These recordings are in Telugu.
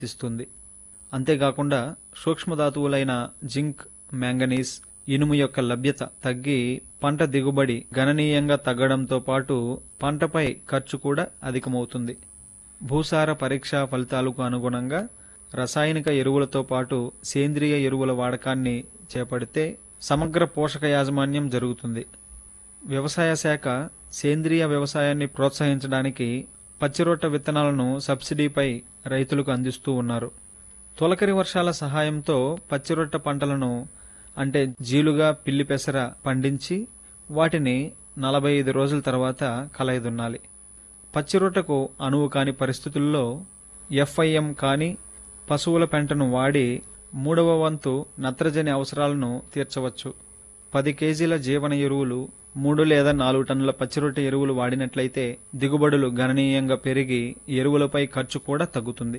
ఇస్తుంది అంతేకాకుండా సూక్ష్మధాతువులైన జింక్ మ్యాంగనీస్ ఇనుము యొక్క లభ్యత తగ్గి పంట దిగుబడి గణనీయంగా తగ్గడంతో పాటు పంటపై ఖర్చు కూడా అధికమవుతుంది భూసార పరీక్ష ఫలితాలకు అనుగుణంగా రసాయనిక ఎరువులతో పాటు సేంద్రియ ఎరువుల వాడకాన్ని చేపడితే సమగ్ర పోషక యాజమాన్యం జరుగుతుంది వ్యవసాయ శాఖ సేంద్రియ వ్యవసాయాన్ని ప్రోత్సహించడానికి పచ్చిరొట్ట విత్తనాలను సబ్సిడీపై రైతులకు అందిస్తూ ఉన్నారు తొలకరి వర్షాల సహాయంతో పచ్చిరొట్ట పంటలను అంటే జీలుగా పిల్లి పెసర పండించి వాటిని నలభై ఐదు రోజుల తర్వాత కలయిదున్నాలి పచ్చిరొట్టకు అనువు కాని పరిస్థితుల్లో ఎఫ్ఐఎం కాని పశువుల పెంటను వాడి మూడవ వంతు నత్రజని అవసరాలను తీర్చవచ్చు పది కేజీల జీవన ఎరువులు మూడు లేదా నాలుగు టన్నుల పచ్చిరొట్టె ఎరువులు వాడినట్లయితే దిగుబడులు గణనీయంగా పెరిగి ఎరువులపై ఖర్చు కూడా తగ్గుతుంది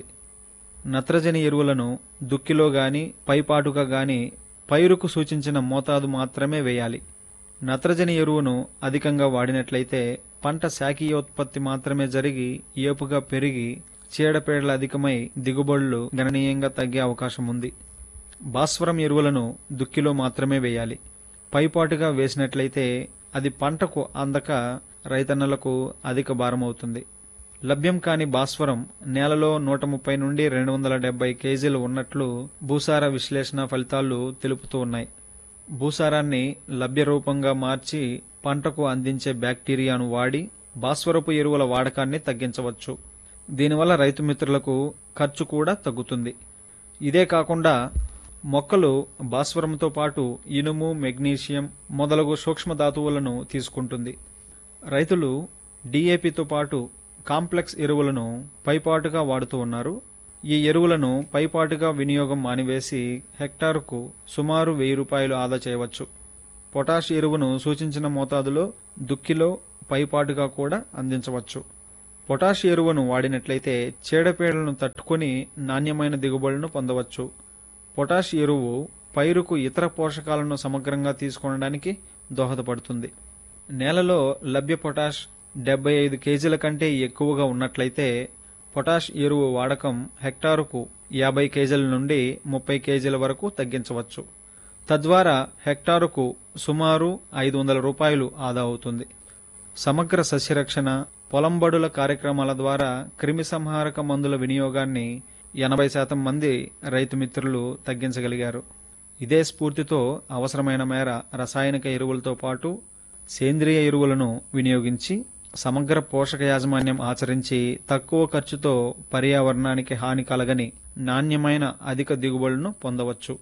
నత్రజని ఎరువులను దుక్కిలో గాని పైపాటుగా గాని పైరుకు సూచించిన మోతాదు మాత్రమే వేయాలి నత్రజని ఎరువును అధికంగా వాడినట్లయితే పంట శాఖీయోత్పత్తి మాత్రమే జరిగి ఏపుగా పెరిగి చీడపీడలు అధికమై దిగుబడులు గణనీయంగా తగ్గే అవకాశం ఉంది భాస్వరం ఎరువులను దుక్కిలో మాత్రమే వేయాలి పైపాటుగా వేసినట్లయితే అది పంటకు అందక రైతన్నలకు అధిక భారమవుతుంది లభ్యం కాని భాస్వరం నేలలో నూట ముప్పై నుండి రెండు వందల డెబ్బై కేజీలు ఉన్నట్లు భూసార విశ్లేషణ ఫలితాలు తెలుపుతూ ఉన్నాయి భూసారాన్ని లభ్య రూపంగా మార్చి పంటకు అందించే బ్యాక్టీరియాను వాడి భాస్వరపు ఎరువుల వాడకాన్ని తగ్గించవచ్చు దీనివల్ల రైతు మిత్రులకు ఖర్చు కూడా తగ్గుతుంది ఇదే కాకుండా మొక్కలు భాస్వరంతో పాటు ఇనుము మెగ్నీషియం మొదలగు సూక్ష్మ ధాతువులను తీసుకుంటుంది రైతులు డిఏపితో పాటు కాంప్లెక్స్ ఎరువులను పైపాటుగా వాడుతూ ఉన్నారు ఈ ఎరువులను పైపాటుగా వినియోగం మానివేసి హెక్టారుకు సుమారు వెయ్యి రూపాయలు ఆదా చేయవచ్చు పొటాష్ ఎరువును సూచించిన మోతాదులో దుక్కిలో పైపాటుగా కూడా అందించవచ్చు పొటాష్ ఎరువును వాడినట్లయితే చీడపీడలను తట్టుకొని నాణ్యమైన దిగుబడులను పొందవచ్చు పొటాష్ ఎరువు పైరుకు ఇతర పోషకాలను సమగ్రంగా తీసుకొనడానికి దోహదపడుతుంది నేలలో లభ్య పొటాష్ డెబ్బై ఐదు కేజీల కంటే ఎక్కువగా ఉన్నట్లయితే పొటాష్ ఎరువు వాడకం హెక్టారుకు యాభై కేజీల నుండి ముప్పై కేజీల వరకు తగ్గించవచ్చు తద్వారా హెక్టారుకు సుమారు ఐదు వందల రూపాయలు ఆదా అవుతుంది సమగ్ర సస్యరక్షణ పొలంబడుల కార్యక్రమాల ద్వారా క్రిమి సంహారక మందుల వినియోగాన్ని ఎనభై శాతం మంది రైతు మిత్రులు తగ్గించగలిగారు ఇదే స్ఫూర్తితో అవసరమైన మేర రసాయనిక ఎరువులతో పాటు సేంద్రియ ఎరువులను వినియోగించి సమగ్ర పోషక యాజమాన్యం ఆచరించి తక్కువ ఖర్చుతో పర్యావరణానికి హాని కలగని నాణ్యమైన అధిక దిగుబడులను పొందవచ్చు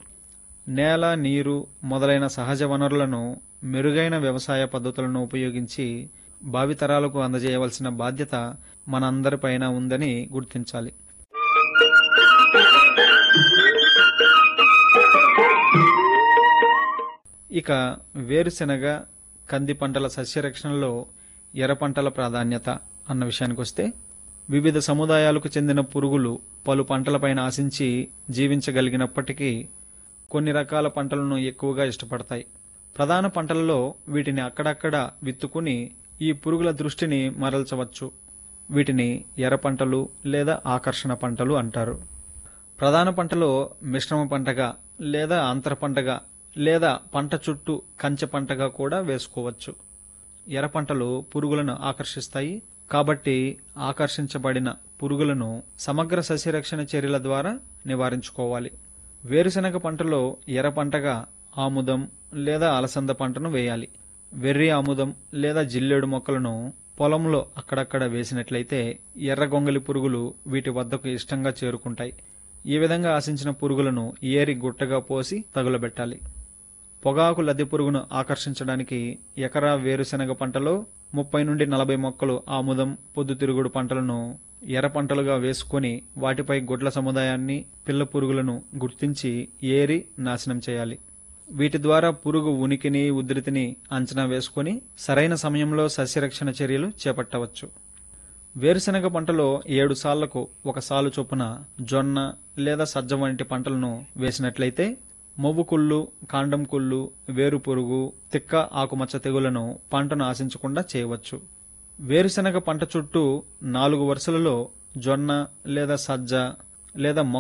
నేల నీరు మొదలైన సహజ వనరులను మెరుగైన వ్యవసాయ పద్ధతులను ఉపయోగించి భావితరాలకు అందజేయవలసిన బాధ్యత మనందరిపైన ఉందని గుర్తించాలి ఇక వేరుశెనగ కంది పంటల సస్యరక్షణలో ఎర్ర పంటల ప్రాధాన్యత అన్న విషయానికి వస్తే వివిధ సముదాయాలకు చెందిన పురుగులు పలు పంటలపైన ఆశించి జీవించగలిగినప్పటికీ కొన్ని రకాల పంటలను ఎక్కువగా ఇష్టపడతాయి ప్రధాన పంటలలో వీటిని అక్కడక్కడ విత్తుకుని ఈ పురుగుల దృష్టిని మరల్చవచ్చు వీటిని ఎర్ర పంటలు లేదా ఆకర్షణ పంటలు అంటారు ప్రధాన పంటలో మిశ్రమ పంటగా లేదా అంతర పంటగా లేదా పంట చుట్టూ కంచె పంటగా కూడా వేసుకోవచ్చు ఎర్ర పంటలు పురుగులను ఆకర్షిస్తాయి కాబట్టి ఆకర్షించబడిన పురుగులను సమగ్ర సస్యరక్షణ చర్యల ద్వారా నివారించుకోవాలి వేరుశెనగ పంటలో ఎర్ర పంటగా ఆముదం లేదా అలసంద పంటను వేయాలి వెర్రి ఆముదం లేదా జిల్లేడు మొక్కలను పొలంలో అక్కడక్కడ వేసినట్లయితే ఎర్ర గొంగలి పురుగులు వీటి వద్దకు ఇష్టంగా చేరుకుంటాయి ఈ విధంగా ఆశించిన పురుగులను ఏరి గుట్టగా పోసి తగులబెట్టాలి పొగాకు లద్దె పురుగును ఆకర్షించడానికి ఎకరా వేరుశెనగ పంటలో ముప్పై నుండి నలభై మొక్కలు ఆముదం పొద్దుతిరుగుడు పంటలను ఎర్ర పంటలుగా వేసుకొని వాటిపై గుడ్ల సముదాయాన్ని పిల్ల పురుగులను గుర్తించి ఏరి నాశనం చేయాలి వీటి ద్వారా పురుగు ఉనికిని ఉధృతిని అంచనా వేసుకొని సరైన సమయంలో సస్యరక్షణ చర్యలు చేపట్టవచ్చు వేరుశెనగ పంటలో ఏడు సాళ్లకు ఒక సాలు చొప్పున జొన్న లేదా సజ్జ వంటి పంటలను వేసినట్లయితే మొవ్వు కుళ్ళు కాండం కుళ్ళు వేరు పురుగు తిక్క ఆకుమచ్చ తెగులను పంటను ఆశించకుండా చేయవచ్చు వేరుశెనగ పంట చుట్టూ నాలుగు వరుసలలో జొన్న లేదా సజ్జ లేదా